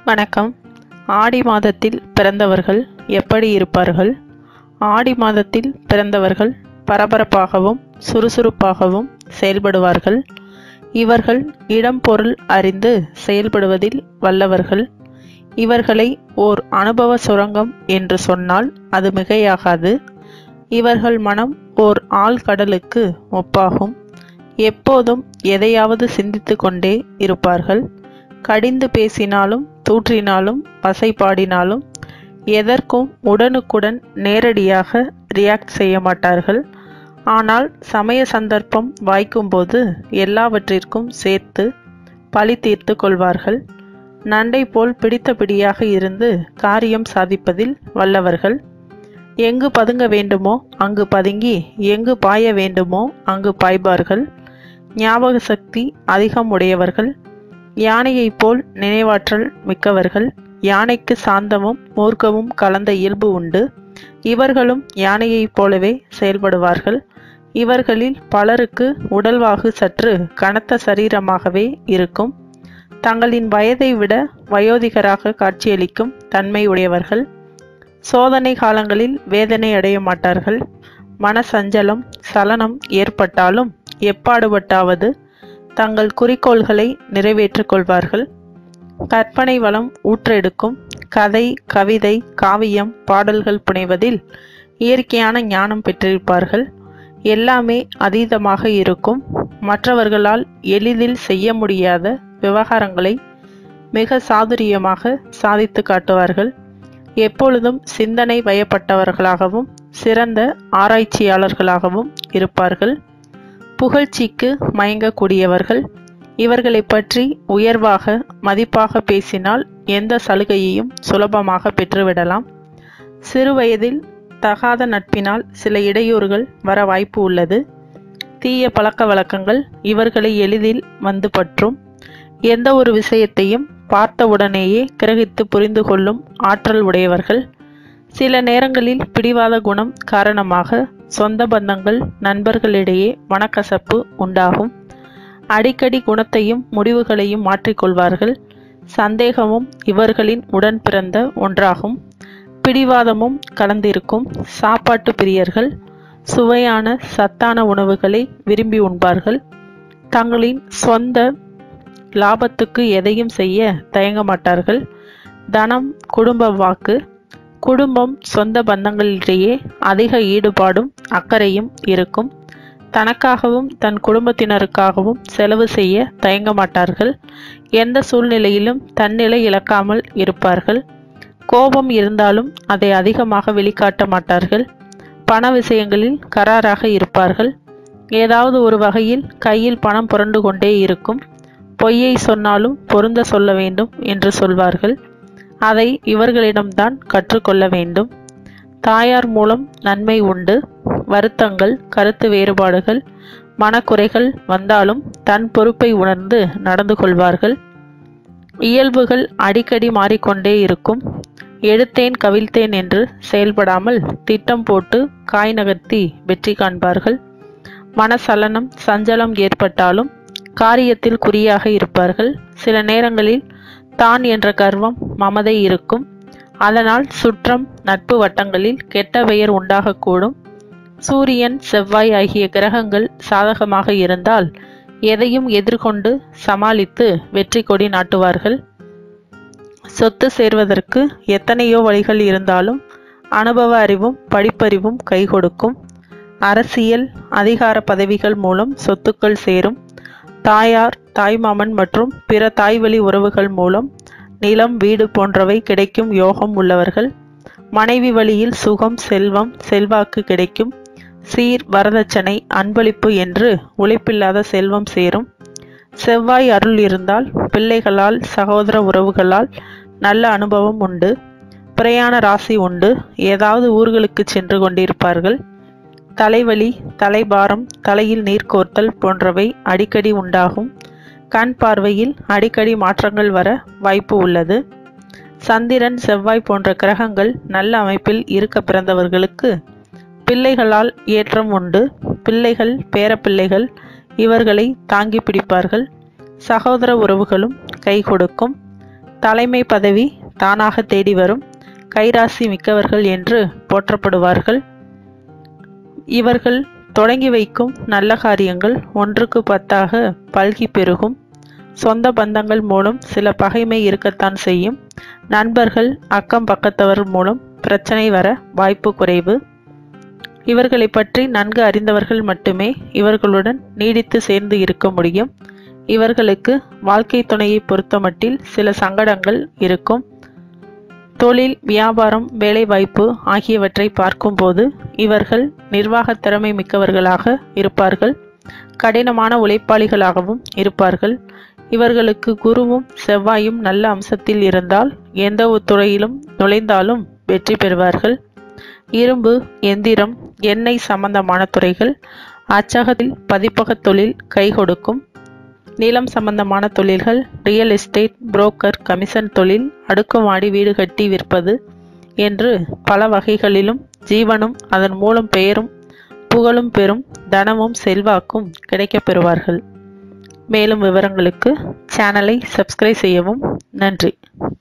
வணக்கம் ஆடி மாதத்தில் பிறந்தவர்கள் எப்படி இருப்பார்கள் ஆடி மாதத்தில் பிறந்தவர்கள் பரபரப்பாகவும் சுறுசுறுப்பாகவும் செயல்படுவார்கள் இவர்கள் இடம் பொருள் அறிந்து செயல்படுவதில் வல்லவர்கள் இவர்களை ஓர் அனுபவ சுரங்கம் என்று சொன்னால் அது மிகையாகாது இவர்கள் மனம் ஓர் ஆழ்கடலுக்கு ஒப்பாகும் எப்போதும் எதையாவது சிந்தித்து கொண்டே இருப்பார்கள் கடிந்து பேசினாலும் தூற்றினாலும் பசைபாடினாலும் எதற்கும் உடனுக்குடன் நேரடியாக ரியாக்ட் செய்ய மாட்டார்கள் ஆனால் சமய சந்தர்ப்பம் வாய்க்கும்போது எல்லாவற்றிற்கும் சேர்த்து பழி தீர்த்து கொள்வார்கள் நண்டை போல் பிடித்த பிடியாக இருந்து காரியம் சாதிப்பதில் வல்லவர்கள் எங்கு பதுங்க வேண்டுமோ அங்கு பதுங்கி எங்கு பாய வேண்டுமோ அங்கு பாய்பார்கள் ஞாபக சக்தி அதிகம் உடையவர்கள் யானையைப் போல் நினைவாற்றல் மிக்கவர்கள் யானைக்கு சாந்தமும் மூர்க்கமும் கலந்த இயல்பு உண்டு இவர்களும் யானையைப் போலவே செயல்படுவார்கள் இவர்களில் பலருக்கு உடல்வாகு சற்று கனத்த சரீரமாகவே இருக்கும் தங்களின் வயதை விட வயோதிகராக காட்சியளிக்கும் தன்மை உடையவர்கள் சோதனை காலங்களில் வேதனை அடைய மாட்டார்கள் மனசஞ்சலம் சலனம் ஏற்பட்டாலும் எப்பாடுபட்டாவது தங்கள் குறிக்கோள்களை நிறைவேற்றிக் கொள்வார்கள் கற்பனை வளம் ஊற்றெடுக்கும் கதை கவிதை காவியம் பாடல்கள் புனைவதில் இயற்கையான ஞானம் பெற்றிருப்பார்கள் எல்லாமே அதீதமாக இருக்கும் மற்றவர்களால் எளிதில் செய்ய முடியாத விவகாரங்களை மிக சாதுரியமாக சாதித்து காட்டுவார்கள் எப்பொழுதும் சிந்தனை வயப்பட்டவர்களாகவும் சிறந்த ஆராய்ச்சியாளர்களாகவும் இருப்பார்கள் புகழ்ச்சிக்கு மயங்கக்கூடியவர்கள் இவர்களை பற்றி உயர்வாக மதிப்பாக பேசினால் எந்த சலுகையையும் சுலபமாக பெற்றுவிடலாம் சிறுவயதில் தகாத நட்பினால் சில இடையூறுகள் வர வாய்ப்பு உள்ளது தீய பழக்க வழக்கங்கள் இவர்களை எளிதில் வந்து பற்றும் எந்த ஒரு விஷயத்தையும் பார்த்தவுடனேயே கிரகித்து புரிந்து கொள்ளும் ஆற்றல் உடையவர்கள் சில நேரங்களில் பிடிவாத குணம் காரணமாக சொந்த பந்தங்கள் நண்பர்களிடையே மனக்கசப்பு உண்டாகும் அடிக்கடி குணத்தையும் முடிவுகளையும் மாற்றிக்கொள்வார்கள் சந்தேகமும் இவர்களின் உடன் பிறந்த ஒன்றாகும் பிடிவாதமும் கலந்திருக்கும் சாப்பாட்டு பிரியர்கள் சுவையான சத்தான உணவுகளை விரும்பி உண்பார்கள் தங்களின் சொந்த லாபத்துக்கு எதையும் செய்ய தயங்க மாட்டார்கள் தனம் குடும்ப வாக்கு குடும்பம் சொந்த பந்தங்களிடையே அதிக ஈடுபாடும் அக்கறையும் இருக்கும் தனக்காகவும் தன் குடும்பத்தினருக்காகவும் செலவு செய்ய தயங்க மாட்டார்கள் எந்த சூழ்நிலையிலும் தன்னிலை இழக்காமல் இருப்பார்கள் கோபம் இருந்தாலும் அதை அதிகமாக வெளிக்காட்ட மாட்டார்கள் பண விஷயங்களில் கராராக இருப்பார்கள் ஏதாவது ஒரு வகையில் கையில் பணம் புரண்டு கொண்டே இருக்கும் பொய்யை சொன்னாலும் பொருந்த சொல்ல வேண்டும் என்று சொல்வார்கள் அதை இவர்களிடம்தான் கற்றுக்கொள்ள வேண்டும் தாயார் மூலம் நன்மை உண்டு வருத்தங்கள் கருத்து வேறுபாடுகள் மனக்குறைகள் வந்தாலும் தன் பொறுப்பை உணர்ந்து நடந்து கொள்வார்கள் இயல்புகள் அடிக்கடி மாறிக்கொண்டே இருக்கும் எடுத்தேன் கவிழ்த்தேன் என்று செயல்படாமல் திட்டம் போட்டு காய் நகர்த்தி வெற்றி காண்பார்கள் மனசலனம் சஞ்சலம் ஏற்பட்டாலும் காரியத்தில் குறியாக இருப்பார்கள் சில நேரங்களில் தான் என்ற கர்வம் மமதை இருக்கும் அதனால் சுற்றம் நட்பு வட்டங்களில் கெட்ட பெயர் உண்டாகக்கூடும் சூரியன் செவ்வாய் ஆகிய கிரகங்கள் சாதகமாக இருந்தால் எதையும் எதிர்கொண்டு சமாளித்து வெற்றி கொடி நாட்டுவார்கள் சொத்து சேர்வதற்கு எத்தனையோ வழிகள் இருந்தாலும் அனுபவ அறிவும் படிப்பறிவும் கை கொடுக்கும் அரசியல் அதிகார பதவிகள் மூலம் சொத்துக்கள் சேரும் தாயார் தாய்மாமன் மற்றும் பிற தாய்வழி உறவுகள் மூலம் நிலம் வீடு போன்றவை கிடைக்கும் யோகம் உள்ளவர்கள் மனைவி வழியில் சுகம் செல்வம் செல்வாக்கு கிடைக்கும் சீர் வரதட்சணை அன்பளிப்பு என்று உழைப்பில்லாத செல்வம் சேரும் செவ்வாய் அருள் இருந்தால் பிள்ளைகளால் சகோதர உறவுகளால் நல்ல அனுபவம் உண்டு பிரயாண ராசி உண்டு ஏதாவது ஊர்களுக்கு சென்று கொண்டிருப்பார்கள் தலைவலி தலைபாரம் தலையில் நீர் கோர்த்தல் போன்றவை அடிக்கடி உண்டாகும் கண் பார்வையில் அடிக்கடி மாற்றங்கள் வர வாய்ப்பு உள்ளது சந்திரன் செவ்வாய் போன்ற கிரகங்கள் நல்ல அமைப்பில் இருக்க பிறந்தவர்களுக்கு பிள்ளைகளால் ஏற்றம் உண்டு பிள்ளைகள் பேரப்பிள்ளைகள் இவர்களை தாங்கி பிடிப்பார்கள் சகோதர உறவுகளும் கை கொடுக்கும் தலைமை பதவி தானாக தேடி வரும் கைராசி மிக்கவர்கள் என்று போற்றப்படுவார்கள் இவர்கள் தொடங்கி வைக்கும் நல்ல காரியங்கள் ஒன்றுக்கு பத்தாக பல்கி பெருகும் சொந்த பந்தங்கள் மூலம் சில பகைமை இருக்கத்தான் செய்யும் நண்பர்கள் அக்கம் பக்கத்தவர் மூலம் பிரச்சனை வர வாய்ப்பு குறைவு இவர்களை பற்றி நன்கு அறிந்தவர்கள் மட்டுமே இவர்களுடன் நீடித்து சேர்ந்து இருக்க முடியும் இவர்களுக்கு வாழ்க்கை துணையை பொறுத்தமட்டில் சில சங்கடங்கள் இருக்கும் தொழில் வியாபாரம் வேலைவாய்ப்பு ஆகியவற்றை பார்க்கும்போது இவர்கள் நிர்வாக திறமை மிக்கவர்களாக இருப்பார்கள் கடினமான உழைப்பாளிகளாகவும் இருப்பார்கள் இவர்களுக்கு குருவும் செவ்வாயும் நல்ல அம்சத்தில் இருந்தால் எந்த ஒரு துறையிலும் நுழைந்தாலும் வெற்றி பெறுவார்கள் இரும்பு எந்திரம் எண்ணெய் சம்பந்தமான துறைகள் அச்சகத்தில் பதிப்பகத் தொழில் கை கொடுக்கும் நிலம் சம்பந்தமான தொழில்கள் ரியல் எஸ்டேட் புரோக்கர் கமிஷன் தொழில் அடுக்குமாடி வீடு கட்டி விற்பது என்று பல வகைகளிலும் ஜீவனும் அதன் மூலம் பெயரும் புகழும் பெறும் தனமும் செல்வாக்கும் கிடைக்கப் பெறுவார்கள் மேலும் விவரங்களுக்கு சேனலை சப்ஸ்கிரைப் செய்யவும் நன்றி